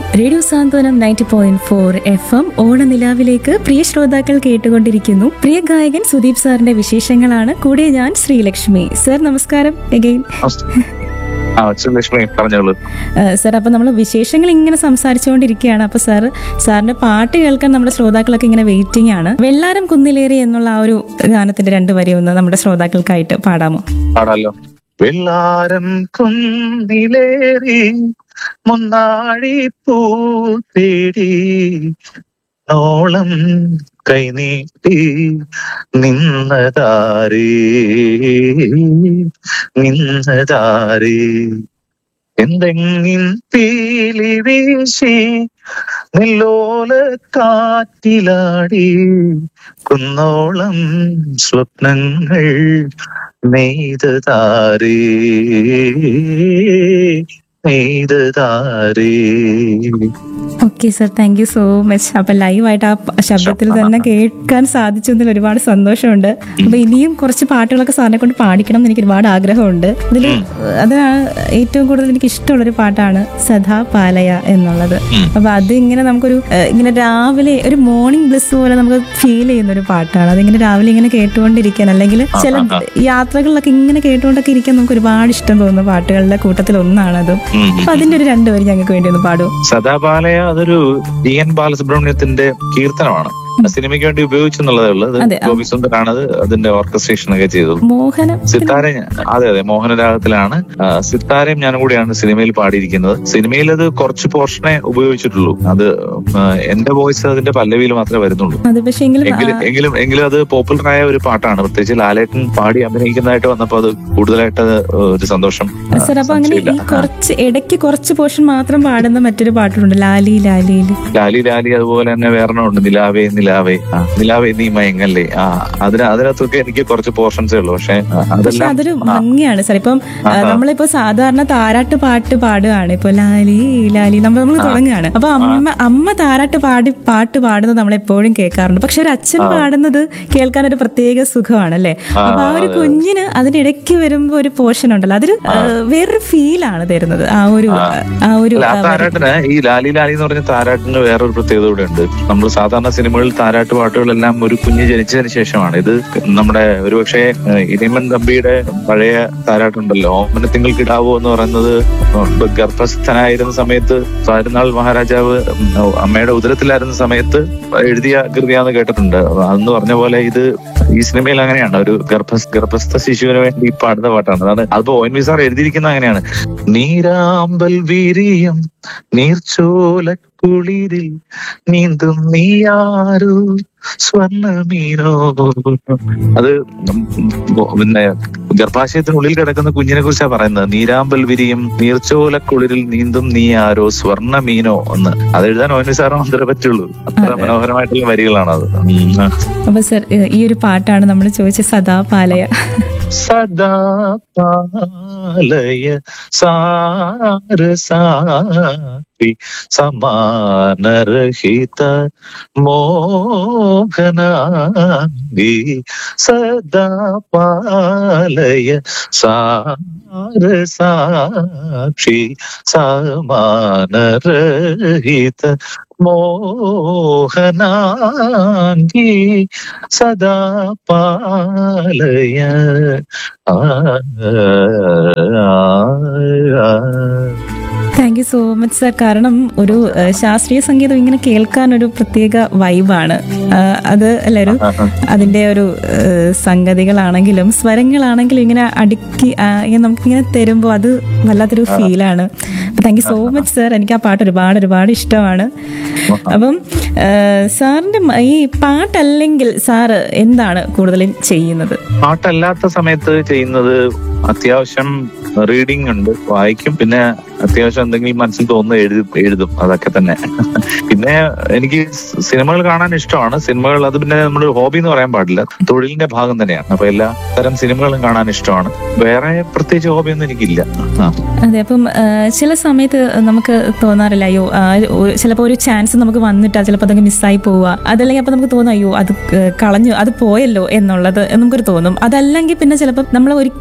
Radio Santhwanam ninety point four F M ഓണനിലാവിലേക്ക് പ്രിയ ശ്രോതാക്കൾ കേട്ടുകൊണ്ടിരിക്കുന്നു പ്രിയ ഗായകൻ സുദീപ് സാറിന്റെ വിശേഷങ്ങളാണ് കൂടെ ഞാൻ ശ്രീലക്ഷ്മി സർ നമസ്കാരം എഗെയിൻ ആ ലക്ഷ്മി പറഞ്ഞോളൂ സർ അപ്പൊ നമ്മൾ വിശേഷങ്ങൾ ഇങ്ങനെ സംസാരിച്ചുകൊണ്ടിരിക്കുകയാണ് അപ്പൊ സാർ സാറിന്റെ പാട്ട് കേൾക്കാൻ നമ്മുടെ ശ്രോതാക്കളൊക്കെ ഇങ്ങനെ വെയിറ്റിംഗ് ആണ് വെള്ളാരം കുന്നിലേറി എന്നുള്ള ആ ഒരു ഗാനത്തിന്റെ രണ്ട് വരി ഒന്ന് നമ്മുടെ ശ്രോതാക്കൾക്കായിട്ട് പാടാമോ പാടാലോ വെള്ളാരം കുന്നിലേറി മുന്നാഴി പൂ തേടി നോളം കൈനീട്ടി നിന്നതാരേ നിന്നതാരേ എന്തെങ്ങിൻ പീലി വീശി നെല്ലോല കാറ്റിലാടി കുന്നോളം സ്വപ്നങ്ങൾ നെയ്തതാരേ നെയ്തതാരേ okay sir thank you so much അപ്പൊ ലൈവായിട്ട് ആ പ- ശബ്ദത്തിൽ തന്നെ കേൾക്കാൻ സാധിച്ചതിൽ ഒരുപാട് സന്തോഷമുണ്ട് അപ്പൊ ഇനിയും കുറച്ച് പാട്ടുകളൊക്കെ സാറിനെ കൊണ്ട് പാടിക്കണം എന്ന് എനിക്ക് ഒരുപാട് ആഗ്രഹമുണ്ട് ഇതിൽ അതിനാണ് ഏറ്റവും കൂടുതൽ എനിക്ക് ഇഷ്ടമുള്ള ഒരു പാട്ടാണ് സദാ പാലയ എന്നുള്ളത് ഉം. അപ്പൊ അത് ഇങ്ങനെ നമുക്കൊരു ഏഹ്, ഇങ്ങനെ രാവിലെ ഒരു മോർണിംഗ് ബ്ലസ് പോലെ നമുക്ക് ഫീൽ ചെയ്യുന്ന ഒരു പാട്ടാണ് അതിങ്ങനെ രാവിലെ ഇങ്ങനെ കേട്ടുകൊണ്ടിരിക്കാൻ അല്ലെങ്കിൽ ചില യാത്രകളിലൊക്കെ ഇങ്ങനെ കേട്ടുകൊണ്ടൊക്കെ ഇരിക്കാൻ നമുക്ക് ഒരുപാട് ഇഷ്ടം തോന്നുന്ന പാട്ടുകളുടെ കൂട്ടത്തിൽ ഒന്നാണത് ഉം. അപ്പൊ അതിന്റെ ഒരു രണ്ടുപേരും ഞങ്ങൾക്ക് വേണ്ടി ഒന്ന് പാടും സദാബാലയ അതൊരു ടി എൻ ബാലസുബ്രഹ്മണ്യത്തിന്റെ കീർത്തനമാണ് സിനിമയ്ക്ക് വേണ്ടി ഉപയോഗിച്ചെന്നുള്ളതേ ഉള്ളൂ അത് അതെ, ആ. ഗോപി സുന്ദറാണ് അത് അതിന്റെ ഓർക്കസ്ട്രേഷൻ ഒക്കെ ചെയ്തത് മോഹനം സിത്താര ഞാൻ- അതെ അതെ മോഹനരാഗത്തിലാണ് ആ, സിത്താരയും ഞാനും കൂടിയാണ് സിനിമയിൽ പാടിയിരിക്കുന്നത് സിനിമയിൽ അത് കുറച്ച് പോർഷനെ ഉപയോഗിച്ചിട്ടുള്ളൂ അത് ആ, എന്റെ വോയിസ് അതിന്റെ പല്ലവിയിൽ മാത്രമേ വരുന്നുള്ളൂ അത് പക്ഷേ എങ്കിലും എങ്കിലും എങ്കിലും എങ്കിലും അത് പോപ്പുലർ ആയ ഒരു പാട്ടാണ് പ്രത്യേകിച്ച് ലാലേട്ടൻ പാടി അഭിനയിക്കുന്നതായിട്ട് വന്നപ്പോ അത് കൂടുതലായിട്ട് അത് ഒരു സന്തോഷം ആ, സർ അപ്പൊ അങ്ങനെ ഈ സംശയമില്ല. ആ. കുറച്ച് ഇടയ്ക്ക് കുറച്ച് പോർഷൻ മാത്രം പാടുന്ന മറ്റൊരു പാട്ടുണ്ട് ലാലി ലാലിയില് ലാലി ലാലി അതുപോലെ തന്നെ വേറെ ഉണ്ട് നിലാവേ നിലാവേ ആ, നിലാവേ നീ മയങ്ങല്ലേ ആ അതിന് അതിനകത്തൊക്കെ എനിക്ക് കുറച്ച് പോർഷൻസേ ഉള്ളൂ പക്ഷെ ആ, പക്ഷെ അതെല്ലാം അതൊരു ഭംഗിയാണ് സാർ ഇപ്പം ആ, നമ്മളിപ്പോ സാധാരണ താരാട്ട് പാട്ട് പാടുകയാണ് ഇപ്പൊ ലാലി ലാലി നമ്മൾ നമ്മൾ തുടങ്ങുകയാണ് അപ്പൊ അമ്മ അമ്മ താരാട്ട് പാടി പാട്ട് പാടുന്നത് നമ്മൾ എപ്പോഴും കേൾക്കാറുണ്ട് പക്ഷെ ഒരു അച്ഛൻ പാടുന്നത് കേൾക്കാൻ ഒരു പ്രത്യേക സുഖമാണ് അല്ലേ അപ്പൊ ആ ഒരു കുഞ്ഞിന് അതിനിടയ്ക്ക് വരുമ്പോ ഒരു പോർഷൻ ഉണ്ടല്ലോ അതൊരു ആ, വേറൊരു ഫീലാണ് തരുന്നത് ആ ഒരു ആ ഒരു അല്ല, ആ ആ, താരാട്ടിന് ഈ ലാലി ലാലി എന്ന് പറഞ്ഞ താരാട്ടിന് വേറൊരു പ്രത്യേകത കൂടെ ഉണ്ട് നമ്മൾ സാധാരണ സിനിമകളിൽ താരാട്ട് പാട്ടുകളെല്ലാം ഒരു കുഞ്ഞ് ജനിച്ചതിന് ശേഷമാണ് ഇത് നമ്മുടെ ഒരുപക്ഷെ ഏഹ്, ഇനിമൻ തമ്പിയുടെ പഴയ താരാട്ടുണ്ടല്ലോ ഓമന തിങ്കൾ കിടാവോ എന്ന് പറയുന്നത് ഗർഭസ്ഥനായിരുന്ന സമയത്ത് സാരനാൾ മഹാരാജാവ് ഉം, അമ്മയുടെ ഉദരത്തിലായിരുന്ന സമയത്ത് എഴുതിയ കൃതിയാന്ന് കേട്ടിട്ടുണ്ട് അന്ന് പറഞ്ഞ പോലെ ഇത് ഈ സിനിമയിൽ അങ്ങനെയാണ് ഒരു ഗർഭ ഗർഭസ്ഥ ശിശുവിന് വേണ്ടി പാടുന്ന പാട്ടാണ് അതാണ് അതിപ്പോ ഒ എൻ വി സാർ എഴുതിയിരിക്കുന്നത് അങ്ങനെയാണ് നീരാമ്പൽ വിരിയം നീർച്ചോലക്കുളിരിൽ നീന്തും നീയാരോ സ്വർണ്ണമീനോ അത് പിന്നെ ഗർഭാശയത്തിനുള്ളിൽ കിടക്കുന്ന കുഞ്ഞിനെ കുറിച്ചാണ് പറയുന്നത് നീരാമ്പൽ വിരിയും നീർച്ചോലക്കുളിരിൽ നീന്തും നീ ആരോ സ്വർണ്ണമീനോ എന്ന് അത് എഴുതാൻ ഓൻ സാറ് മാത്രമേ പറ്റുള്ളൂ അത്ര മനോഹരമായിട്ടുള്ള വരികളാണ് അത് ഉം. അപ്പൊ സർ ഈ ഒരു പാട്ടാണ് നമ്മൾ ചോദിച്ച സദാ പാലയ സദാ പാലയ സാരസാക്ഷി സമാനരഹിത മോഹനാംഗി സദാ പാലയ സാരസാക്ഷി സമാനരഹിത മോഹനാംഗി സദാ പാലയ ആ, ആ, ആ. Thank you so much sir കാരണം ഒരു ഏഹ്, ശാസ്ത്രീയ സംഗീതം ഇങ്ങനെ കേൾക്കാൻ ഒരു പ്രത്യേക വൈബാണ് അത് അല്ല ഒരു അതിന്റെ ഒരു ഏഹ്, സംഗതികളാണെങ്കിലും സ്വരങ്ങളാണെങ്കിലും ഇങ്ങനെ അടുക്കി ആ, ഇങ്ങനെ നമുക്കിങ്ങനെ തരുമ്പോൾ അത് വല്ലാത്തൊരു ഫീലാണ് thank you so much sir എനിക്ക് ആ പാട്ട് ഒരുപാട് ഒരുപാട് ഇഷ്ടമാണ് അപ്പം ഏഹ്, സാറിന്റെ മ- ഈ പാട്ടല്ലെങ്കിൽ സാറ് എന്താണ് കൂടുതലും ചെയ്യുന്നത് പാട്ടല്ലാത്ത സമയത്ത് ചെയ്യുന്നത് അത്യാവശ്യം റീഡിംഗ് ഉണ്ട് വായിക്കും പിന്നെ അത്യാവശ്യം എന്തെങ്കിലും മനസ്സിൽ തോന്നുന്ന എഴുതി എഴുതും അതൊക്കെ തന്നെ പിന്നെ എനിക്ക് സിനിമകൾ കാണാൻ ഇഷ്ടമാണ് സിനിമകൾ അത് പിന്നെ നമ്മുടെ ഹോബി എന്ന് പറയാൻ പാടില്ല തൊഴിലിന്റെ ഭാഗം തന്നെയാണ് അപ്പൊ എല്ലാ തരം സിനിമകളും കാണാൻ ഇഷ്ടമാണ് വേറെ പ്രത്യേകിച്ച് ഹോബിയൊന്നും എനിക്കില്ല ആ. അതെ അപ്പം ആ, ചില സമയത്ത് നമുക്ക് തോന്നാറില്ല അയ്യോ ചിലപ്പോൾ ഒരു ചാൻസ് നമുക്ക് വന്നിട്ടാ ചിലപ്പോൾ അതങ്ങ് മിസ്സായി പോവുക അതല്ലെങ്കിൽ അപ്പം നമുക്ക് തോന്നും അയ്യോ അത് ക- കളഞ്ഞു അത് പോയല്ലോ എന്നുള്ളത് നമുക്കൊരു തോന്നും അതല്ലെങ്കിൽ പിന്നെ ചിലപ്പോൾ നമ്മൾ ഒരിക്കലും പ്രതീക്ഷ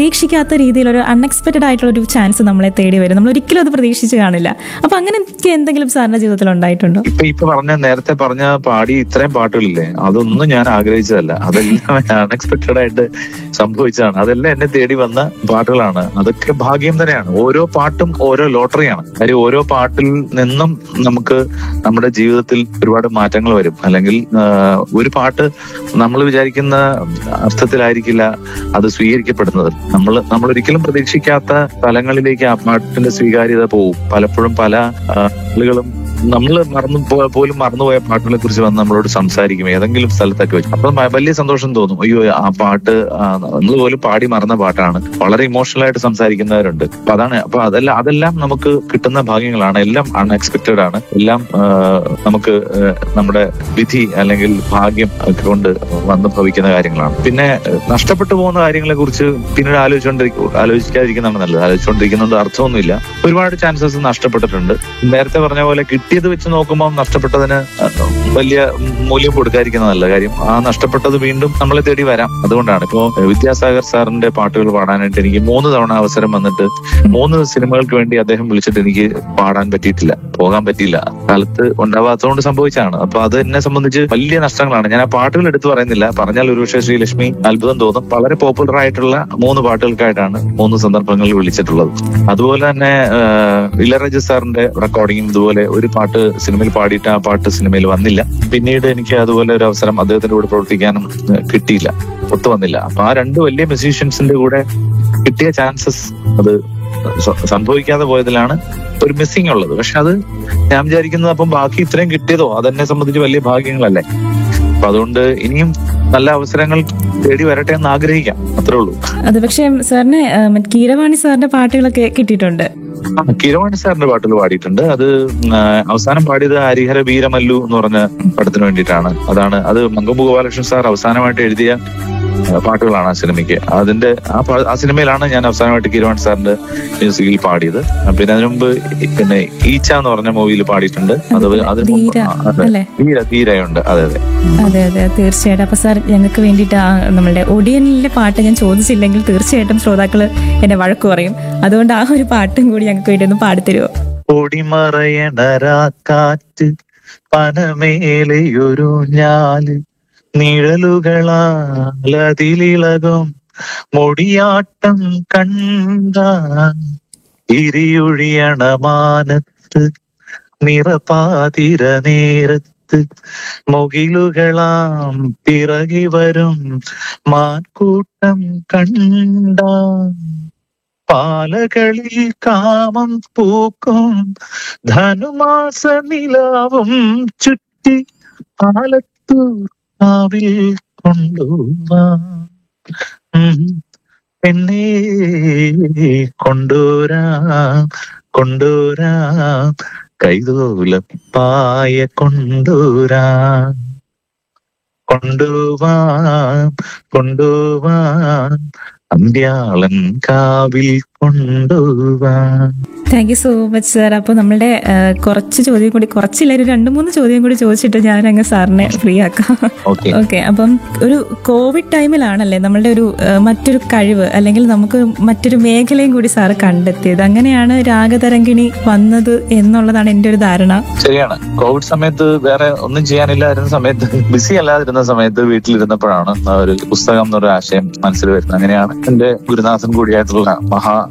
പ്രതീക്ഷിക്കാത്ത രീതിയിൽ ഒരു അൺഎക്സ്പെക്റ്റഡ് ആയിട്ടുള്ള ഒരു ചാൻസ് നമ്മളെ തേടി വരും നമ്മൾ ഒരിക്കലും അത് പ്രതീക്ഷിച്ച് കാണില്ല അപ്പൊ അങ്ങനെയൊക്കെ എന്തെങ്കിലും സാറിന്റെ ജീവിതത്തിൽ ഉണ്ടായിട്ടുണ്ടോ ഇപ്പൊ ഇപ്പൊ പറഞ്ഞ നേരത്തെ പറഞ്ഞ പാടി ഇത്രയും പാട്ടുകളില്ലേ അതൊന്നും ഞാൻ ആഗ്രഹിച്ചതല്ല അതെല്ലാം അൺഎക്സ്പെക്ടഡ് ആയിട്ട് സംഭവിച്ചതാണ് അതെല്ലാം എന്നെ തേടി വന്ന പാട്ടുകളാണ് അതൊക്കെ ഭാഗ്യം തന്നെയാണ് ഓരോ പാട്ടും ഓരോ ലോട്ടറിയാണ് കാര്യം ഓരോ പാട്ടിൽ നിന്നും നമുക്ക് നമ്മുടെ ജീവിതത്തിൽ ഒരുപാട് മാറ്റങ്ങൾ വരും അല്ലെങ്കിൽ ആ, ഒരു പാട്ട് നമ്മൾ വിചാരിക്കുന്ന അർത്ഥത്തിലായിരിക്കില്ല അത് സ്വീകരിക്കപ്പെടുന്നത് നമ്മൾ നമ്മൾ ഒരിക്കലും പ്രതീക്ഷിക്കാത്ത തലങ്ങളിലേക്ക് ആ പാട്ടിന്റെ സ്വീകാര്യത പോവും പലപ്പോഴും പല ആ, ആളുകളും നമ്മൾ മറന്നു പോ- പോലും മറന്നുപോയ പാട്ടുകളെ കുറിച്ച് വന്ന് നമ്മളോട് സംസാരിക്കും ഏതെങ്കിലും സ്ഥലത്തൊക്കെ വെച്ച് അപ്പൊ മ- വലിയ സന്തോഷം തോന്നും അയ്യോ ആ പാട്ട് നമ്മൾ പോലും പാടി മറന്ന പാട്ടാണ് വളരെ ഇമോഷണൽ ആയിട്ട് സംസാരിക്കുന്നവരുണ്ട് അപ്പൊ അതാണ് അപ്പൊ അതെല്ലാം അതെല്ലാം നമുക്ക് കിട്ടുന്ന ഭാഗ്യങ്ങളാണ് എല്ലാം അൺഎക്സ്പെക്റ്റഡ് ആണ് എല്ലാം ആ, നമുക്ക് ആ, നമ്മുടെ വിധി അല്ലെങ്കിൽ ഭാഗ്യം ഒക്കെ കൊണ്ട് വന്ന് ഭവിക്കുന്ന കാര്യങ്ങളാണ് പിന്നെ ആ, നഷ്ടപ്പെട്ടു പോകുന്ന കാര്യങ്ങളെ കുറിച്ച് പിന്നീട് ആലോചിച്ചുകൊണ്ടിരിക്കും ആലോചിക്കാതിരിക്കുന്നതാണ് നല്ലത് ആലോചിച്ചുകൊണ്ടിരിക്കുന്നത് അർത്ഥമൊന്നുമില്ല ഒരുപാട് ചാൻസസ് നഷ്ടപ്പെട്ടിട്ടുണ്ട് നേരത്തെ പറഞ്ഞ പോലെ കിട്ടിയത് വെച്ച് നോക്കുമ്പോൾ നഷ്ടപ്പെട്ടതിന് അഹ് വലിയ മൂല്യം കൊടുക്കാതിരിക്കുന്നതല്ല കാര്യം ആ നഷ്ടപ്പെട്ടത് വീണ്ടും നമ്മളെ തേടി വരാം അതുകൊണ്ടാണ് ഇപ്പോ വിദ്യാസാഗർ സാറിന്റെ പാട്ടുകൾ പാടാനായിട്ട് എനിക്ക് മൂന്ന് തവണ അവസരം വന്നിട്ട് മൂന്ന് സിനിമകൾക്ക് വേണ്ടി അദ്ദേഹം വിളിച്ചിട്ട് എനിക്ക് പാടാൻ പറ്റിയിട്ടില്ല പോകാൻ പറ്റിയില്ല കാലത്ത് ഉണ്ടാവാത്തതുകൊണ്ട് സംഭവിച്ചാണ് അപ്പൊ അത് എന്നെ സംബന്ധിച്ച് വലിയ നഷ്ടങ്ങളാണ് ഞാൻ ആ പാട്ടുകൾ എടുത്തു പറയുന്നില്ല പറഞ്ഞാൽ ഒരുപക്ഷെ ശ്രീലക്ഷ്മി അത്ഭുതം തോന്നും വളരെ പോപ്പുലർ ആയിട്ടുള്ള മൂന്ന് പാട്ടുകൾക്കായിട്ടാണ് മൂന്ന് സന്ദർഭങ്ങളിൽ വിളിച്ചിട്ടുള്ളത് അതുപോലെ തന്നെ ആഹ്, ഇളയരാജ സാറിന്റെ റെക്കോർഡിങ്ങും ഇതുപോലെ ഒരു പാട്ട് സിനിമയിൽ പാടിയിട്ട് ആ പാട്ട് സിനിമയിൽ വന്നില്ല പിന്നീട് എനിക്ക് അതുപോലെ ഒരു അവസരം അദ്ദേഹത്തിന്റെ കൂടെ പ്രവർത്തിക്കാനും ആഹ്, കിട്ടിയില്ല ഒത്തു വന്നില്ല അപ്പൊ ആ രണ്ട് വലിയ മ്യൂസീഷ്യൻസിന്റെ കൂടെ കിട്ടിയ ചാൻസസ് അത് സ- സംഭവിക്കാതെ പോയതിലാണ് ഒരു മിസ്സിംഗ് ഉള്ളത് പക്ഷെ അത് ഞാൻ വിചാരിക്കുന്നത് അപ്പം ബാക്കി ഇത്രയും കിട്ടിയതോ അതെന്നെ സംബന്ധിച്ച് വലിയ ഭാഗ്യങ്ങളല്ലേ അപ്പൊ അതുകൊണ്ട് ഇനിയും നല്ല അവസരങ്ങൾ തേടി വരട്ടെ എന്ന് ആഗ്രഹിക്കാം അത്രേ ഉള്ളൂ അത് പക്ഷേ സാറിന് ആ, മറ്റ് കീരവാണി സാറിന്റെ പാട്ടുകളൊക്കെ കിട്ടിയിട്ടുണ്ട് ആ, കിരവാണി സാറിന്റെ പാട്ടുകൾ പാടിയിട്ടുണ്ട് അത് ഉം, ആ, അവസാനം പാടിയത് ഹരിഹര വീരമല്ലു എന്ന് പറഞ്ഞ പടത്തിന് വേണ്ടിയിട്ടാണ് അതാണ് അത് മങ്കമ്പു ഗോപാലകൃഷ്ണൻ സാർ അവസാനമായിട്ട് എഴുതിയ ആ, പാട്ടുകളാണ് ആ സിനിമയ്ക്ക് അതിന്റെ ആ പാ- ആ സിനിമയിലാണ് ഞാൻ അവസാനമായിട്ട് കിരവാണി സാറിന്റെ മ്യൂസിക്കിൽ പാടിയത് ആ, പിന്നെ അതിനു മുമ്പ് ഈ- പിന്നെ ഈച്ച എന്ന് പറഞ്ഞ മൂവിയിൽ പാടിയിട്ടുണ്ട് അത് അതിന് മുമ്പ് ധീര ആ, അതെ. അല്ലേ ധീര ധീരയുണ്ട് അതെ അതെ അതെ അതെ തീർച്ചയായിട്ടും അപ്പൊ സാർ ഞങ്ങൾക്ക് വേണ്ടിയിട്ട് ആ നമ്മളുടെ ഒടിയനിലെ പാട്ട് ഞാൻ ചോദിച്ചില്ലെങ്കിൽ തീർച്ചയായിട്ടും ശ്രോതാക്കൾ എന്നെ വഴക്ക് പറയും അതുകൊണ്ട് ആ ഒരു പാട്ടും കൂടി ഞങ്ങൾക്ക് വേണ്ടി ഒന്ന് പാടിത്തരുമോ പൊടിമറയണരാക്കാറ്റ് പനമേലെയൊരു ഞാല് നിഴലുകളാലതിലിളകും മുടിയാട്ടം കണ്ട ഇരിയൊഴിയണ മാനത്ത് നിറപാതിര നേരത്ത് മുകിലുകളാം പിറകി വരും മാൻകൂട്ടം കണ്ട പാലകളിൽ കാമം പൂക്കും ധനുമാസ നിലാവും ചുറ്റി ആലത്തൂർ കാവിൽ കൊണ്ടുവാ ഉം. പെണ്ണേ കൊണ്ടുവരാം കൊണ്ടുവരാം കൈതോലപ്പായ കൊണ്ടുവരാം കൊണ്ടുവാം കൊണ്ടുവാം അന്ത്യാളൻ കാവിൽ കൊണ്ടുവാം thank you so much sir അപ്പോൾ നമ്മളുടെ ആ, കുറച്ച് ചോദ്യം കൂടി കുറച്ചില്ല ഒരു രണ്ട് മൂന്ന് ചോദ്യം കൂടി ചോദിച്ചിട്ട് ഞാൻ അങ്ങ് സാറിനെ ഫ്രീ ആക്കാം ഓക്കെ ഓക്കെ അപ്പം ഒരു കോവിഡ് ടൈമിലാണല്ലേ നമ്മളുടെ ഒരു ആ, മറ്റൊരു കഴിവ് അല്ലെങ്കിൽ നമുക്ക് മറ്റൊരു മേഖലയും കൂടി സാറ് കണ്ടെത്തിയത് അങ്ങനെയാണ് രാഗതരംഗിണി വന്നത് എന്നുള്ളതാണ് എൻ്റെ ഒരു ധാരണ ശരിയാണ് കോവിഡ് സമയത്ത് വേറെ ഒന്നും ചെയ്യാനില്ലായിരുന്ന സമയത്ത് ബിസി അല്ലാതിരുന്ന സമയത്ത് വീട്ടിലിരുന്നപ്പോഴാണ് ആ ഒരു പുസ്തകം എന്നൊരു ആശയം മനസ്സിൽ വരുന്നത് അങ്ങനെയാണ് എന്റെ ഗുരുനാഥൻ കൂടിയായിട്ടുള്ള മഹാ